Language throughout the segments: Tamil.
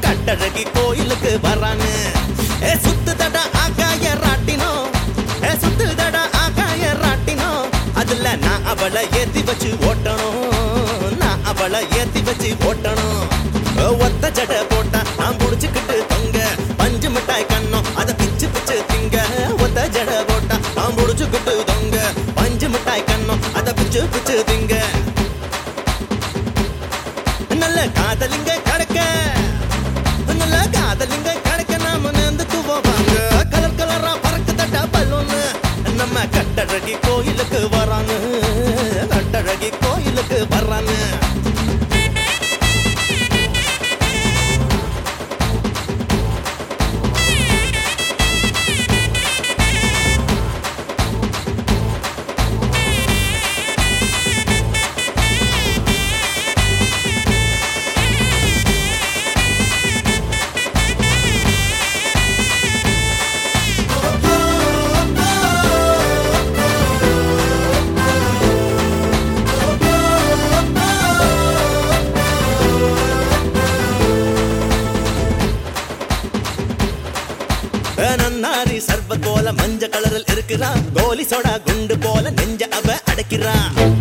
கட்டழகி கோயிலுக்கு வரான்னு ஏ சுத்து தட ஆகாய ராட்டினோ ஏ சுத்து தட ஆகாய ராட்டினோ அதுல நான் அவளை ஏத்தி வச்சு ஓட்டணும் நான் அவளை ஏத்தி வச்சு ஓட்டணும் ஓ, ஒத்த ஜட போட்டா நான் புடிச்சுக்கிட்டு தொங்க பஞ்சு மிட்டாய் கண்ணம் அத பிச்சு பிச்சு திங்க ஒத்த ஜட போட்டா நான் புடிச்சுக்கிட்டு தொங்க பஞ்சு மிட்டாய் கண்ணம் அத பிச்சு பிச்சு திங்க நல்ல காதலிங்க கடக்க நல்ல காதலிங்க கடக்க நாம நேர்ந்து துவோவாங்க கலர் கலரா பறக்கு தட்டா பல்லோன்னு நம்ம கட்டழகி கோயிலுக்கு வராங்க கட்டழகி கோயிலுக்கு வர்றாங்க நன்னாரி சர்வ போல மஞ்ச கலரில் இருக்கிறா கோலி சோடா குண்டு போல நெஞ்ச அவ அடைக்கிறா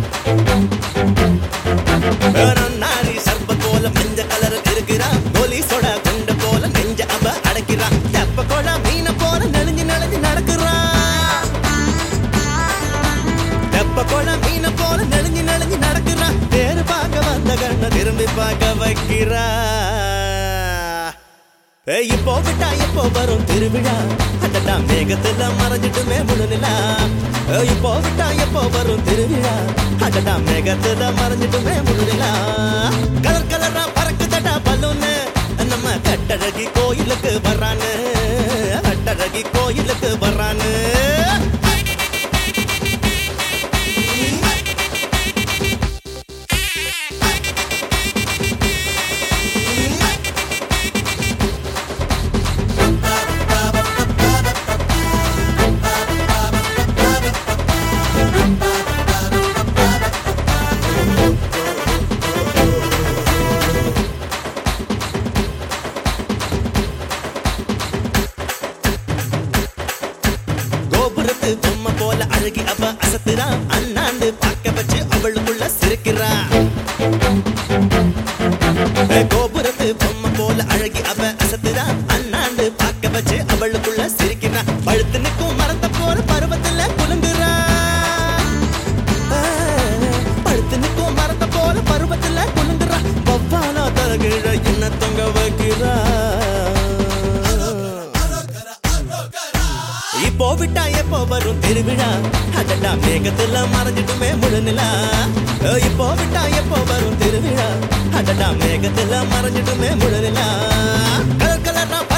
நன்னாரி சர்வ போல மஞ்ச கலரில் இருக்கிறா கோலி சோடா குண்டு போல நெஞ்ச அவ அடைக்கிறா தெப்ப கோட மீன போல நெளிஞ்சு நெளிஞ்சு நடக்கிறா தெப்ப கோட மீன போல நெளிஞ்சு நெளிஞ்சு நடக்கிறா பேரு பார்க்க வந்த கண்ண திரும்பி பார்க்க வைக்கிறா ஏய், இப்போ விட்டா எப்போ வரும் திருவிழா அடடா மேகத்துல மறைஞ்சிட்டுமே முழுநிலா ஏய், இப்போ விட்டா எப்போ வரும் திருவிழா அடடா மேகத்துல மறைஞ்சிட்டுமே முழுநிலா கலர் கலரா பறக்குதடா பலூனு நம்ம கட்டழகி கோயிலுக்கு வர்றானு கட்டழகி கோயிலுக்கு வர்றானு கோபுரத்து பொம்மை போல அழகி அவ அசத்துறா அண்ணாந்து பார்க்க வச்சு அவளுக்குள்ள சிரிக்கிறா ஏ, கோபுரத்து பொம்மை போல அழகி அவ அசத்துறா அண்ணாந்து பார்க்க வச்சு அவளுக்குள்ள சிரிக்கிறா பழுத்து நிற்கும் மரத்தை போல பருவத்துல குலுங்குறா ஆ, பழுத்து நிற்கும் மரத்தை போல பருவத்துல குலுங்குறா பப்பாலா தலகிழ என்ன தொங்க வைக்கிறா இப்போ விட்டா எப்போ வரும் திருவிழா அடடா மேகத்துல மறைஞ்சிட்டுமே முழுநிலா ஏ, இப்போ விட்டா எப்போ வரும் திருவிழா அடடா மேகத்துல மறைஞ்சிட்டுமே முழுநிலா கலர் கலரா